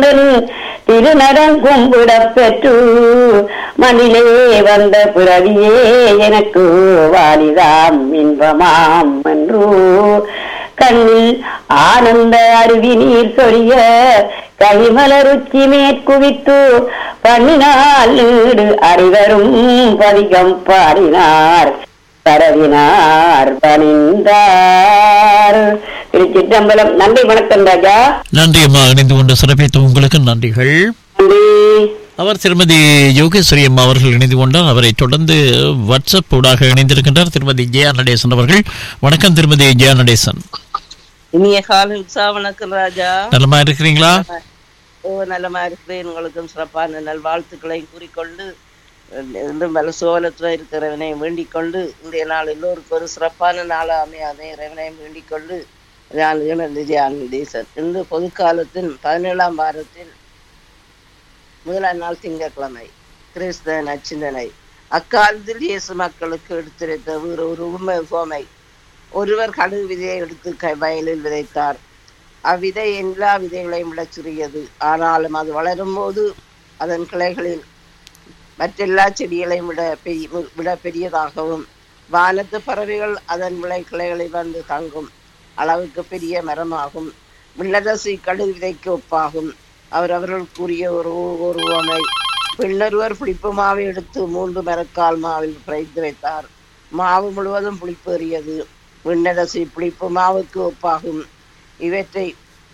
திருநடம் கும்பிடப் பெற்று மண்ணிலே வந்த புறவியே எனக்கு வாலிதாம் இன்பமாம் என்று கண்ணில் ஆனந்த அருவி நீர் சொரிய கைமலருச்சி மேற்குவித்து பண்ணினால் நீடு அடிவரும் பதிகம் பாடினார் பரவினார் பணிந்தார் திருச்சிற்றம்பலம் நன்றி வணக்கம் ராஜா நன்றி அம்மா இணைந்து கொண்டு சிறப்பித்த உங்களுக்கு நன்றிகள் நன்றி அவர் திருமதி யோகேஸ்வரி அம்மா அவர்கள் இணைந்து கொண்டார் அவரை தொடர்ந்து வாட்ஸ்அப் ஊடாக இணைந்திருக்கின்றார் திருமதி ஜெயா நடேசன் அவர்கள் வணக்கம் திருமதி ஜெயா நடேசன் இனிய காலை உற்சாக வணக்கம் ராஜா நலமா இருக்கிறீங்களா ஓ நலமா இருக்கிறேன் உங்களுக்கும் சிறப்பான நல்வாழ்த்துக்களை கூறிக்கொண்டு இன்றும் பல சோழத்துல இருக்கிறவனை வேண்டிக் கொண்டு இன்றைய நாள் எல்லோருக்கும் ஒரு சிறப்பான நாளாக அமையாதே இறைவனை வேண்டிக் கொண்டு நான் தேசன் இன்று பொதுக்காலத்தின் பதினேழாம் வாரத்தில் முதலாம் நாள் திங்கட்கிழமை கிறிஸ்தவ நச்சிந்தனை அக்காலத்தில் இயேசு மக்களுக்கு எடுத்துரைத்த ஒரு ஒரு உண்மை உவமை ஒருவர் கடுகு விதையை எடுத்து க- வயலில் விதைத்தார் அவ்விதை எல்லா விதைகளையும் விட சிறியது ஆனாலும் அது வளரும் போது அதன் கிளைகளில் மற்றெல்லா செடிகளையும் விட பெரிய விட பெரியதாகவும் வானத்து பறவைகள் அதன் விளை கிளைகளில் வந்து தங்கும் அளவுக்கு பெரிய மரமாகும் விண்ணரசி கடுகு விதைக்கு ஒப்பாகும் அவர் அவர்கள் கூறிய ஒரு ஒரு உவமை பின்னொருவர் புளிப்பு மாவை எடுத்து மூன்று மரக்கால் மாவில் பிரைத்து வைத்தார் மாவு முழுவதும் புளிப்பேறியது விண்ணரசி புளிப்பு மாவுக்கு ஒப்பாகும் இவற்றை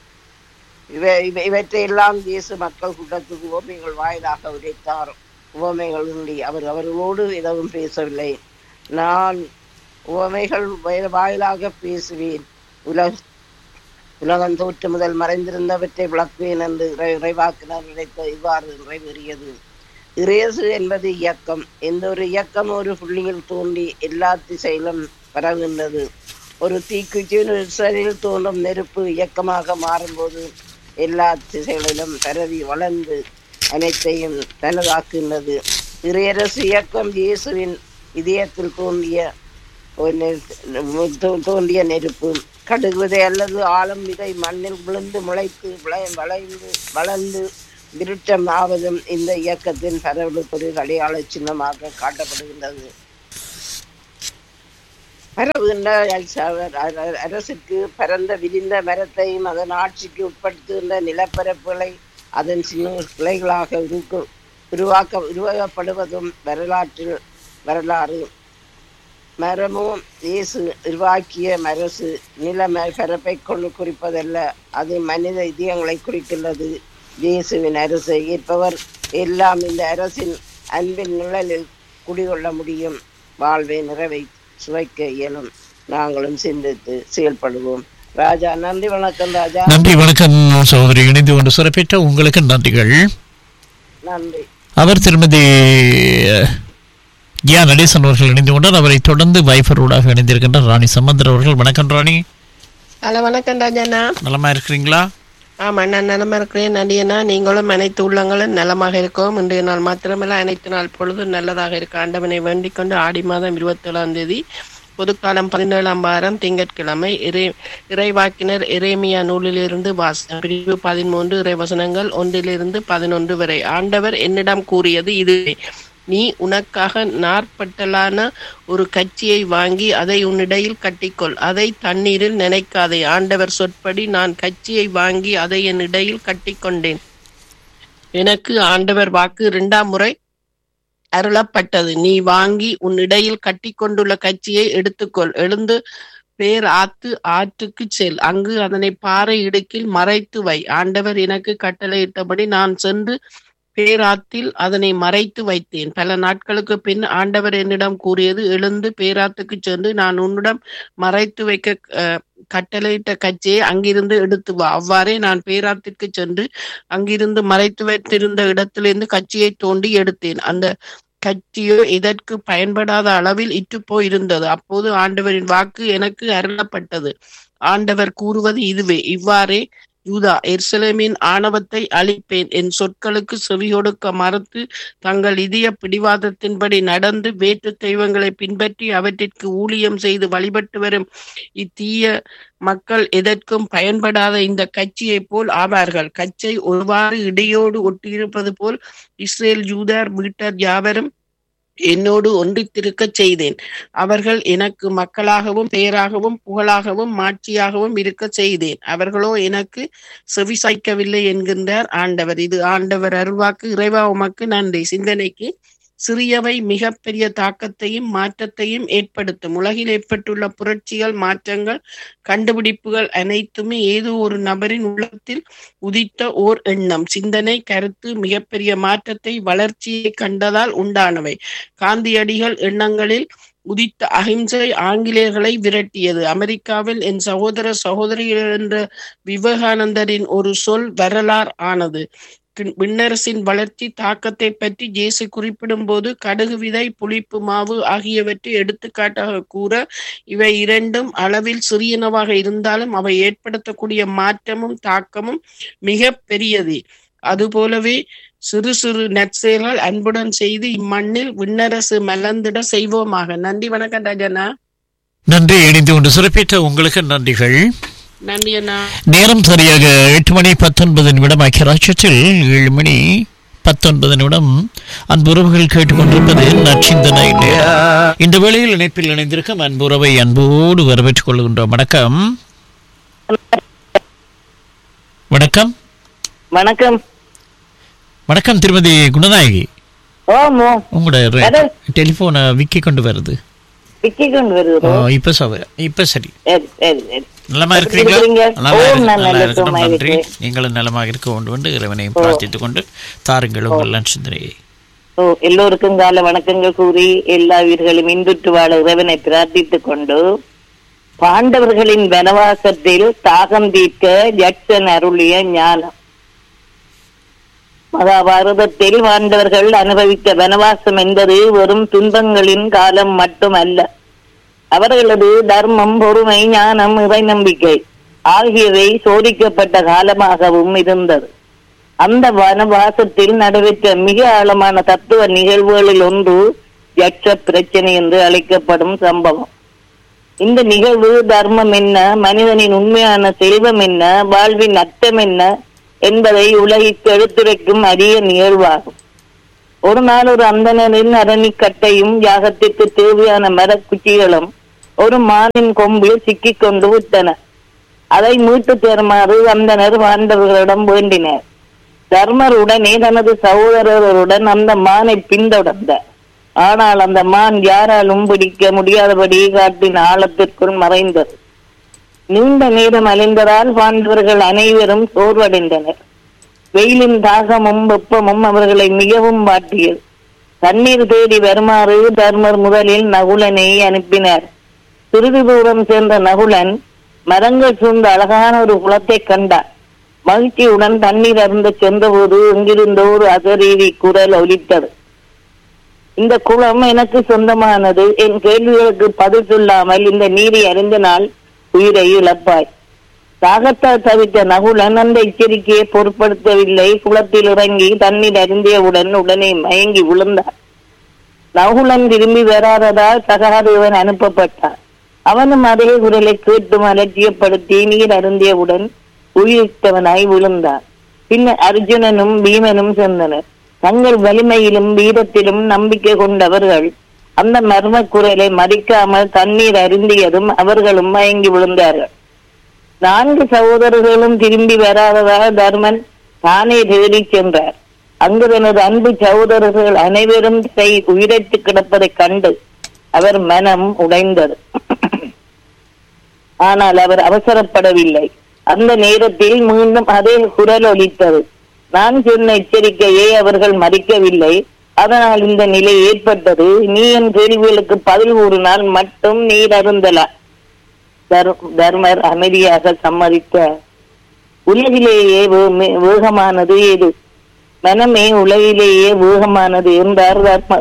இவை இவை- இவற்றை எல்லாம் இயேசு மக்கள் கூட்டத்துக்கு உவமைகள் வாயிலாக உரைத்தார் உவமைகள் உண்டி அவர் அவர்களோடு எதுவும் பேசவில்லை நான் உவமைகள் வய- வாயிலாக பேசுவேன் உலக உலகம் தோற்று முதல் மறைந்திருந்தவற்றை விளக்குவேன் என்று இறை- இறைவாக்கினர் நினைத்த இவ்வாறு நிறைவேறியது இறையசு என்பது இயக்கம் எந்த ஒரு இயக்கம் ஒரு புள்ளியில் தோன்றி எல்லா திசையிலும் பரவுகின்றது ஒரு தீக்குச்சியில் தோன்றும் நெருப்பு இயக்கமாக மாறும்போது எல்லா திசைகளிலும் பரவி வளர்ந்து அனைத்தையும் தனதாக்குகின்றது இறையரசு இயக்கம் இயேசுவின் இதயத்தில் தோன்றிய ஒரு நெ- தோ- தோன்றிய நெருப்பு கடுகுவதை அல்லது ஆழம் விதை மண்ணில் விழுந்து முளைத்து விளை- வளைந்து வளர்ந்து விருட்சம் ஆவதும் இந்த இயக்கத்தின் பரவலுக்கு ஒரு அடையாள சின்னமாக காட்டப்படுகின்றது பரவுகின்ற அரச- அர- அரசுக்கு பரந்த விரிந்த மரத்தையும் அதன் ஆட்சிக்கு உட்படுத்துகின்ற நிலப்பரப்புகளை அதன் சின்ன கிளைகளாக உருக்கு உருவாக்க உருவாக்கப்படுவதும் வரலாற்றில் வரலாறு மரமும் இயேசு உருவாக்கிய மரசு நில ம- பரப்பை கொண்டு குறிப்பதல்ல அது மனித இதயங்களை குறிக்கின்றது இயேசுவின் அரசை ஏற்பவர் எல்லாம் இந்த அரசின் அன்பின் நிழலில் குடிகொள்ள முடியும் வாழ்வை நிறைவை சுவைக்க இயலும் நாங்களும் சிந்தித்து செயல்படுவோம் ராஜா நன்றி வணக்கம் ராஜா நன்றி வணக்கம் சகோதரி இணைந்து கொண்டு சிறப்பித்த உங்களுக்கு நன்றிகள் நன்றி அவர் திருமதி ஜியா நடேசன் அவர்கள் இணைந்து கொண்டார் அவரை தொடர்ந்து வைஃபர் ஊடாக இணைந்திருக்கின்றார் ராணி சம்பந்தர் அவர்கள் வணக்கம் ராணி ஹலோ வணக்கம் ராஜாண்ணா நலமா இருக்கிறீங்களா ஆமாம் நான் நலமா இருக்கிறேன் நடிகனா நீங்களும் அனைத்து உள்ளங்களும் நலமாக இருக்கவும் இன்றைய நாள் மாத்திரமல்ல அனைத்து நாள் பொழுதும் நல்லதாக இருக்க ஆண்டவனை வேண்டிக் கொண்டு ஆடி மாதம் இருபத்தேழாம் தேதி பொதுக்காலம் பதினேழாம் வாரம் திங்கட்கிழமை இறை இறைவாக்கினர் எரேமியா நூலிலிருந்து வாசனம் பிரிவு பதிமூன்று இறைவசனங்கள் ஒன்றிலிருந்து பதினொன்று வரை ஆண்டவர் என்னிடம் கூறியது இதுவே நீ உனக்காக நாற்பட்டலான ஒரு கச்சியை வாங்கி அதை உன்னிடையில் கட்டிக்கொள் அதை தண்ணீரில் நினைக்காதே ஆண்டவர் சொற்படி நான் கச்சியை வாங்கி அதை என் இடையில் கட்டிக்கொண்டேன் எனக்கு ஆண்டவர் வாக்கு இரண்டாம் முறை அருளப்பட்டது நீ வாங்கி உன் இடையில் கட்டிக்கொண்டுள்ள கச்சியை எடுத்துக்கொள் எழுந்து பேர் ஆத்து ஆற்றுக்கு செல் அங்கு அதனை பாறை இடுக்கில் மறைத்து வை ஆண்டவர் எனக்கு கட்டளையிட்டபடி நான் சென்று பேராத்தில் அதனை மறைத்து வைத்தேன் பல நாட்களுக்கு பின் ஆண்டவர் என்னிடம் கூறியது எழுந்து பேராத்துக்கு சென்று நான் உன்னிடம் மறைத்து வைக்க அஹ், கட்டளையிட்ட கச்சியை அங்கிருந்து எடுத்து வா அவ்வாறே நான் பேராத்திற்கு சென்று அங்கிருந்து மறைத்து வைத்திருந்த இடத்திலிருந்து கச்சியை தோண்டி எடுத்தேன் அந்த கச்சியோ இதற்கு பயன்படாத அளவில் இட்டு போயிருந்தது அப்போது ஆண்டவரின் வாக்கு எனக்கு அருளப்பட்டது ஆண்டவர் கூறுவது இதுவே இவ்வாறே யூதா எருசலேமின் ஆணவத்தை அழிப்பேன் என் சொற்களுக்கு செவியொடுக்க மறுத்து தங்கள் இதய பிடிவாதத்தின்படி நடந்து வேற்று தெய்வங்களை பின்பற்றி அவற்றிற்கு ஊழியம் செய்து வழிபட்டு வரும் இத்தீய மக்கள் எதற்கும் பயன்படாத இந்த கட்சியைப் போல் ஆவார்கள் கச்சை ஒருவாறு இடையோடு ஒட்டியிருப்பது போல் இஸ்ரேல் யூதர் வீட்டர் யாவரும் என்னோடு ஒன்றித்திருக்கச் செய்தேன் அவர்கள் எனக்கு மக்களாகவும் பெயராகவும் புகழாகவும் மாட்சியாகவும் இருக்க செய்தேன் அவர்களோ எனக்கு செவிசாய்க்கவில்லை என்கின்றார் ஆண்டவர் இது ஆண்டவர் அருள்வாக்கு இறைவா உமக்கு நன்றி சிந்தனைக்கு சிறியவை மிகப்பெரிய தாக்கத்தையும் மாற்றத்தையும் ஏற்படுத்தும் உலகில் ஏற்பட்டுள்ள புரட்சிகள் மாற்றங்கள் கண்டுபிடிப்புகள் அனைத்துமே ஏதோ ஒரு நபரின் உள்ளத்தில் உதித்த ஓர் எண்ணம் சிந்தனை கருத்து மிகப்பெரிய மாற்றத்தை வளர்ச்சியை கண்டதால் உண்டானவை காந்தியடிகள் எண்ணங்களில் உதித்த அகிம்சை ஆங்கிலேயர்களை விரட்டியது அமெரிக்காவில் என் சகோதர சகோதரிகள் என்ற விவேகானந்தரின் ஒரு சொல் வரலாறு ஆனது கிண்- விண்ணரசின் வளர்ச்சி தாக்கத்தை பற்றி இயேசு குறிப்பிடும் போது கடுகு விதை புளிப்பு மாவு ஆகியவற்றை எடுத்துக்காட்டாக கூற இவை இரண்டும் அளவில் சிறியனவாக இருந்தாலும் அவை ஏற்படுத்தக்கூடிய மாற்றமும் தாக்கமும் மிக பெரியது அதுபோலவே சிறு சிறு நற்செயல்கள் அன்புடன் செய்து இம்மண்ணில் விண்ணரசு மலர்ந்திட செய்வோமாக நன்றி வணக்கம் ராஜண்ணா நன்றி இணைந்து கொண்டு சிறப்பித்த உங்களுக்கு நன்றிகள் நன்றி அண்ணா நேரம் சரியாக எட்டு மணி பத்தொன்பது நிமிடம் ஐக்கிய ராஜ்யத்தில் ஏழு மணி பத்தொன்பது நிமிடம் அன்புறவுகள் கேட்டுக்கொண்டிருப்பது நச்சிந்தனை நேரம். இந்த வேளையில் இணைப்பில் இணைந்திருக்கும் அன்புறவை அன்போடு வரவேற்றுக் கொள்கின்றோம் வணக்கம் வணக்கம் வணக்கம் வணக்கம் திருமதி குணநாயகி ஓமோ உங்களோட அட. டெலிபோனை விக்கி கொண்டு வருது விக்கி கொண்டு ஆ, வருகிறோம் இப்ப சவ இப்ப சரி சரி சரி சரி நலமா எப்படி இருக்கிறீங்களா இருக்கிறீங்க? நலமா ஓ, இருக்கு- நான் நல்லா நல்ல இருக்கணும் சுகமா நன்றி இருக்கிறேன். நீங்களும் நலமாக இருக்க வேண்டும் என்று இறைவனையும் பிரார்த்தித்துக் கொண்டு தாருங்கள் உங்கள் சிந்தனையை ஓ எல்லோருக்கும் கால வணக்கங்கள் கூறி எல்லா உயிர்களும் இன்புற்று வாழ இறைவனை பிரார்த்தித்துக் கொண்டு பாண்டவர்களின் வனவாசத்தில் தாகம் தீர்க்க ஜட்சன் அருளிய ஞானம் மகாபாரதத்தில் பாண்டவர்கள் அனுபவித்த வனவாசம் என்பது வெறும் துன்பங்களின் காலம் மட்டுமல்ல அவர்களது தர்மம் பொறுமை ஞானம் இறை நம்பிக்கை ஆகியவை சோதிக்கப்பட்ட காலமாகவும் இருந்தது அந்த வனவாசத்தில் நடைபெற்ற மிக ஆழமான தத்துவ நிகழ்வுகளில் ஒன்று யட்ச பிரச்சனை என்று அழைக்கப்படும் சம்பவம் இந்த நிகழ்வு தர்மம் என்ன மனிதனின் உண்மையான செல்வம் என்ன வாழ்வின் அர்த்தம் என்ன என்பதை உலகிற்கு எடுத்துரைக்கும் அரிய நிகழ்வாகும் ஒரு நாள் ஒரு அந்தணரின் அரணிக்கட்டையும் யாகத்திற்கு தேவையான மரக்குச்சிகளும் ஒரு மானின் கொம்பில் சிக்கிக் கொண்டு விட்டன அதை மீட்டு தருமாறு அந்தனர் பாண்டவர்களிடம் வேண்டினர் தர்மர் உடனே தனது சகோதரருடன் அந்த மானை பின்தொடர்ந்தார் ஆனால் அந்த மான் யாராலும் பிடிக்க முடியாதபடி காட்டின் ஆழத்திற்குள் மறைந்தது நீண்ட நேரம் அலைந்ததால் பாண்டவர்கள் அனைவரும் சோர்வடைந்தனர் வெயிலின் தாகமும் வெப்பமும் அவர்களை மிகவும் வாட்டியது தண்ணீர் தேடி வருமாறு தர்மர் முதலில் நகுலனை அனுப்பினார் சிறிது தூரம் சென்ற நகுலன் மரங்கள் சூழ்ந்த அழகான ஒரு குளத்தை கண்டார் மகிழ்ச்சியுடன் தண்ணீர் அருந்த சென்றபோது எங்கிருந்தோ ஒரு அசரீதி குரல் ஒலித்தது இந்த குளம் எனக்கு சொந்தமானது என் கேள்விகளுக்கு பதில் சொல்லாமல் இந்த நீரை அறிந்தனால் உயிரை இழப்பாய் தாகத்தால் தவித்த நகுலன் அந்த எச்சரிக்கையை பொருட்படுத்தவில்லை குளத்தில் இறங்கி தண்ணீர் அருந்தியவுடன் உடனே மயங்கி விழுந்தார் நகுலன் திரும்பி வராததால் சகாதேவன் அனுப்பப்பட்டார் அவனும் அதே குரலை கேட்டு அலட்சியப்படுத்தி நீர் அருந்தியவுடன் உயிர்த்தவனாய் விழுந்தார் பின்னர் அர்ஜுனனும் பீமனும் சென்றனர் தங்கள் வலிமையிலும் வீரத்திலும் நம்பிக்கை கொண்டவர்கள் அந்த மர்ம குரலை மதிக்காமல் தண்ணீர் அருந்தியதும் அவர்களும் மயங்கி விழுந்தார்கள் நான்கு சகோதரர்களும் திரும்பி வராததால் தர்மன் தானே தேடி சென்றார் அங்கு தனது அன்பு சகோதரர்கள் அனைவரும் கை உயிரற்று கிடப்பதைக் கண்டு அவர் மனம் உடைந்தது ஆனால் அவர் அவசரப்படவில்லை அந்த நேரத்தில் மீண்டும் அதே குரல் ஒலித்தது நான் சொன்ன எச்சரிக்கையை அவர்கள் மதிக்கவில்லை அதனால் இந்த நிலை ஏற்பட்டது நீ என் கேள்விகளுக்கு பதில் கூறினால் மட்டும் நீர் அருந்தலாம் தர்- தர்மர் அமைதியாக சம்மதித்தார் உலகிலேயே வே- மே- வேகமானது எது மனமே உலகிலேயே வேகமானது என்றார் தர்மர்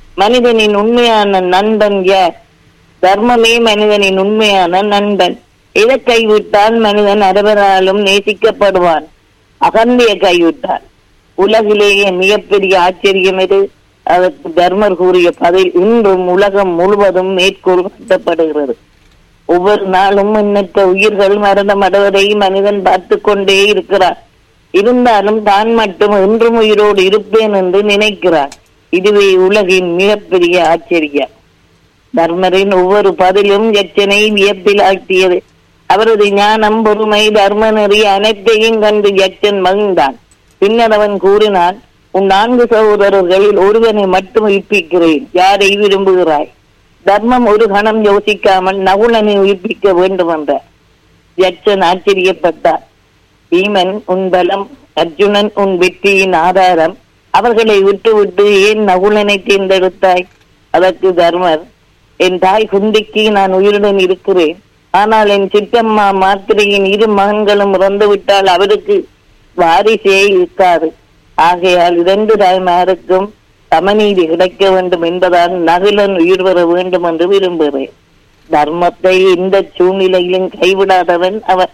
மனிதனின் உண்மையான நண்பன் யார் தர்மமே மனிதனின் உண்மையான நண்பன் எதை கைவிட்டால் மனிதன் அரவராலும் நேசிக்கப்படுவான் அகந்திய கைவிட்டான் உலகிலேயே மிகப்பெரிய ஆச்சரியம் எது அதற்கு தர்மர் கூறிய பதில் இன்றும் உலகம் முழுவதும் மேற்கோள் காட்டப்படுகிறது ஒவ்வொரு நாளும் எண்ணற்ற உயிர்கள் மரணம் அடைவதை மனிதன் பார்த்து கொண்டே இருக்கிறார் இருந்தாலும் தான் மட்டும் என்றும் உயிரோடு இருப்பேன் என்று நினைக்கிறார் இதுவே உலகின் மிகப்பெரிய ஆச்சரியம் தர்மரின் ஒவ்வொரு பதிலும் யட்சனை வியப்பில் ஆழ்த்தியது அவரது ஞானம் பொறுமை தர்ம நெறி அனைத்தையும் கண்டு யட்சன் மகிழ்ந்தான் பின்னர் அவன் கூறினான் உன் நான்கு சகோதரர்களில் ஒருவனை மட்டும் உயிர்ப்பிக்கிறேன் யாரை விரும்புகிறாய் தர்மம் ஒரு கணம் யோசிக்காமல் நகுலனை உயிர்ப்பிக்க வேண்டும் என்றார் யட்சன் ஆச்சரியப்பட்டார் பீமன் உன் பலம் அர்ஜுனன் உன் வெற்றியின் ஆதாரம் அவர்களை விட்டுவிட்டு ஏன் நகுலனை தேர்ந்தெடுத்தாய் அதற்கு தர்மர் என் தாய் குந்திக்கு நான் உயிருடன் இருக்கிறேன் ஆனால் என் சித்தம்மா மாத்திரையின் இரு மகன்களும் இறந்து விட்டால் அவருக்கு வாரிசே இருக்காது ஆகையால் இரண்டு தாய்மாருக்கும் சமநீதி கிடைக்க வேண்டும் என்பதால் நகுலன் உயிர் பெற வேண்டும் என்று விரும்புகிறேன் தர்மத்தை எந்த சூழ்நிலையிலும் கைவிடாதவன் அவன்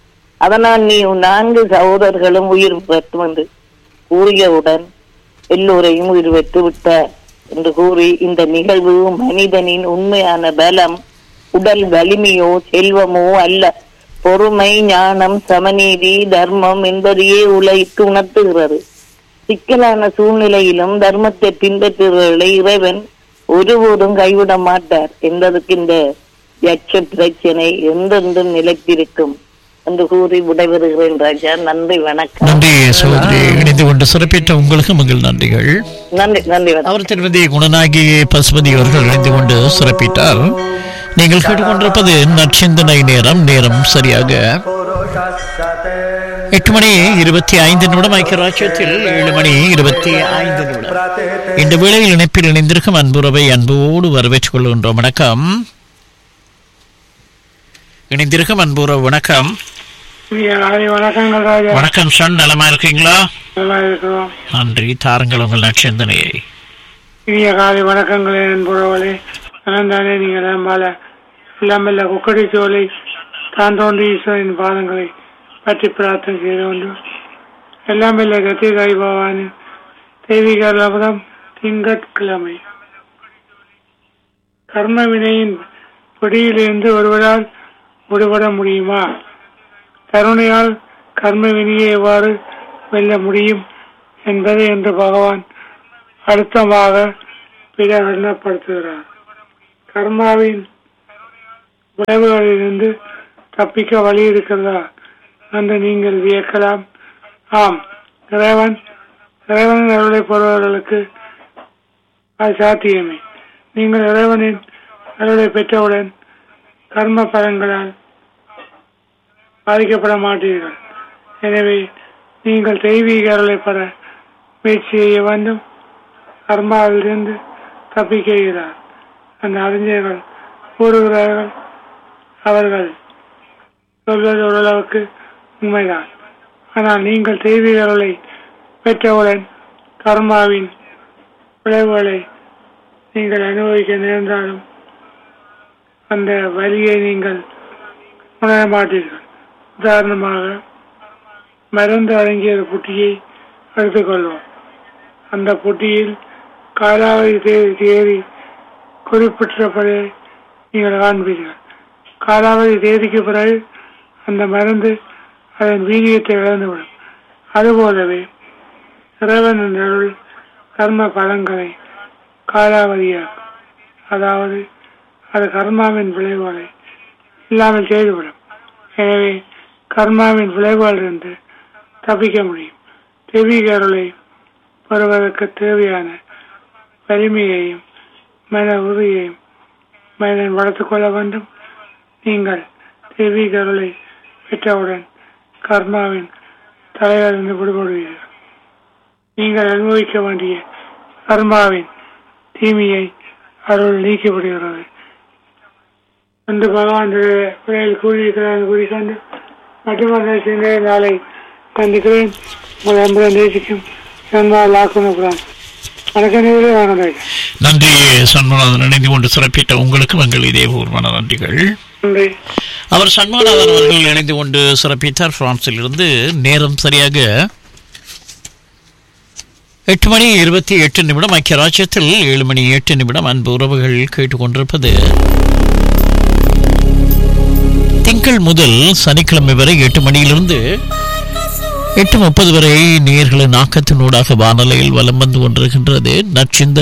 அதனால் நீ உன் நான்கு சகோதரர்களும் உயிர் பெற்று வந்து கூறியவுடன் எல்லோரையும் உயிர் பெற்று விட்டார் என்று கூறி இந்த நிகழ்வு மனிதனின் உண்மையான பலம் உடல் வலிமையோ செல்வமோ அல்ல பொறுமை ஞானம் சமநீதி தர்மம் என்பதையே உலகிற்கு உணர்த்துகிறது சிக்கலான சூழ்நிலையிலும் தர்மத்தை பின்பற்றுபவர்களை இறைவன் ஒருபோதும் கைவிட மாட்டார் என்பதற்கு இந்த யட்ச பிரச்சனை என்றென்றும் நிலைத்திருக்கும் என்று கூறி விடைபெறுகிறேன் ராஜா நன்றி வணக்கம் நன்றி சகோதரி இணைந்து கொண்டு சிறப்பித்த உங்களுக்கு மங்கள் நன்றிகள் நன்றி நன்றி வணக்கம் அவர் திருமதி குணநாயகி பசுபதி அவர்கள் இணைந்து கொண்டு சிறப்பித்தார் நீங்கள் கேட்டுக்கொண்டிருப்பது நற்சிந்தனை நேரம் நேரம் சரியாக எட்டு மணி இருபத்தி ஐந்து நிமிடம் ஐக்கிய ராஜ்யத்தில் ஏழு மணி இருபத்தி ஐந்து நிமிடம் இந்த வேளையில் இணைப்பில் இணைந்திருக்கும் அன்புறவை அன்போடு வரவேற்றுக் கொள்கின்றோம் வணக்கம் இணைந்திருக்கும் அன்புறவு வணக்கம் காலை வணக்கங்கள் ராஜா வணக்கம் சன் நலமா இருக்கீங்களா நல்லா இருக்கிறோம் நன்றி தாருங்கள் உங்கள் நற்சிந்தனையை இனிய காலை வணக்கங்கள் என்பவர்களே நலந்தானே நீங்கள் நம்பால இல்லாமல்ல குக்கடி சோலை தான் தோன்றி ஈஸ்வரின் பாதங்களை பற்றி பிரார்த்தனை செய்து கொண்டு எல்லாமல்ல கத்திகாய் பவானி தெய்வீக லபதம் திங்கட்கிழமை கர்ம வினையின் பிடியிலிருந்து ஒருவரால் விடுபட முடியுமா கருணையால் கர்ம வினையை எவ்வாறு வெல்ல முடியும் என்பதை என்று பகவான் அழுத்தமாக பிரகடனப்படுத்துகிறார் கர்மாவின் விளைவுகளிலிருந்து தப்பிக்க வழி இருக்கிறதா என்று நீங்கள் வியக்கலாம் ஆம் இறைவன் இறைவனின் அருளை பெறுபவர்களுக்கு அது சாத்தியமே நீங்கள் இறைவனின் அருளை பெற்றவுடன் கர்ம பலன்களால் பாதிக்கப்பட மாட்டீர்கள் எனவே நீங்கள் தெய்வீக அருளை பெற முயற்சி செய்ய வேண்டும் கர்மாவிலிருந்து தப்பிக்க இயலாது அந்த அறிஞர்கள் கூறுகிறார்கள் அவர்கள் சொல்வது ஓரளவுக்கு உண்மைதான் ஆனால் நீங்கள் தெய்வீக அருளை பெற்றவுடன் கர்மாவின் விளைவுகளை நீங்கள் அனுபவிக்க நேர்ந்தாலும் அந்த வலியை நீங்கள் உணர மாட்டீர்கள் உதாரணமாக மருந்து அடங்கிய ஒரு புட்டியை எடுத்துக்கொள்வோம் அந்த புட்டியில் காலாவதி தேதி தேதி குறிப்பிட்டபடி நீங்கள் காண்பீர்கள் காலாவதி தேதிக்கு பிறகு அந்த மருந்து அதன் வீரியத்தை இழந்துவிடும் அதுபோலவே இறைவன் அருள் கர்ம பலன்களை காலாவதியாகும் அதாவது அது கர்மாவின் விளைவுகளை இல்லாமல் செய்துவிடும் எனவே கர்மாவின் விளைவுகள் இருந்து தப்பிக்க முடியும் தெய்வீக அருளை பெறுவதற்கு தேவையான வலிமையையும் மன உறுதியையும் மனிதன் வளர்த்துக் கொள்ள வேண்டும் நீங்கள் தெய்வீக அருளை பெற்றவுடன் கர்மாவின் தலையிலிருந்து விடுபடுவீர்கள் நீங்கள் அனுபவிக்க வேண்டிய கர்மாவின் தீமையை அருள் நீக்கிவிடுகிறது என்று பகவான் பிள்ளைகள் கூறியிருக்கிறார் கூறிக்கொண்டு மட்டுமல்ல சிந்தனை நாளை சந்திக்கிறேன் உங்கள் அன்புடன் நேசிக்கும் சொன்னால் லாக்குனுக்குறான் வணக்கம் நேயர்களே, வணக்கம் ராஜா. நன்றி சண்முகநாதன் இணைந்து கொண்டு சிறப்பித்த உங்களுக்கு எங்கள் இதே பூர்வமான நன்றிகள் நன்றி அவர் சண்முகநாதன் அவர்கள் இணைந்து கொண்டு சிறப்பித்தார் பிரான்சில் இருந்து நேரம் சரியாக எட்டு மணி இருபத்தி எட்டு நிமிடம் ஐக்கிய ராஜ்யத்தில் ஏழு மணி எட்டு நிமிடம் அன்பு உறவுகள் கேட்டுக்கொண்டிருப்பது திங்கள் முதல் சனிக்கிழமை வரை எட்டு மணியிலிருந்து எட்டு முப்பது வரை நேர்களின் ஆக்கத்தினூடாக வானொலியில் வலம் வந்து கொண்டிருக்கின்றது நச்சிந்த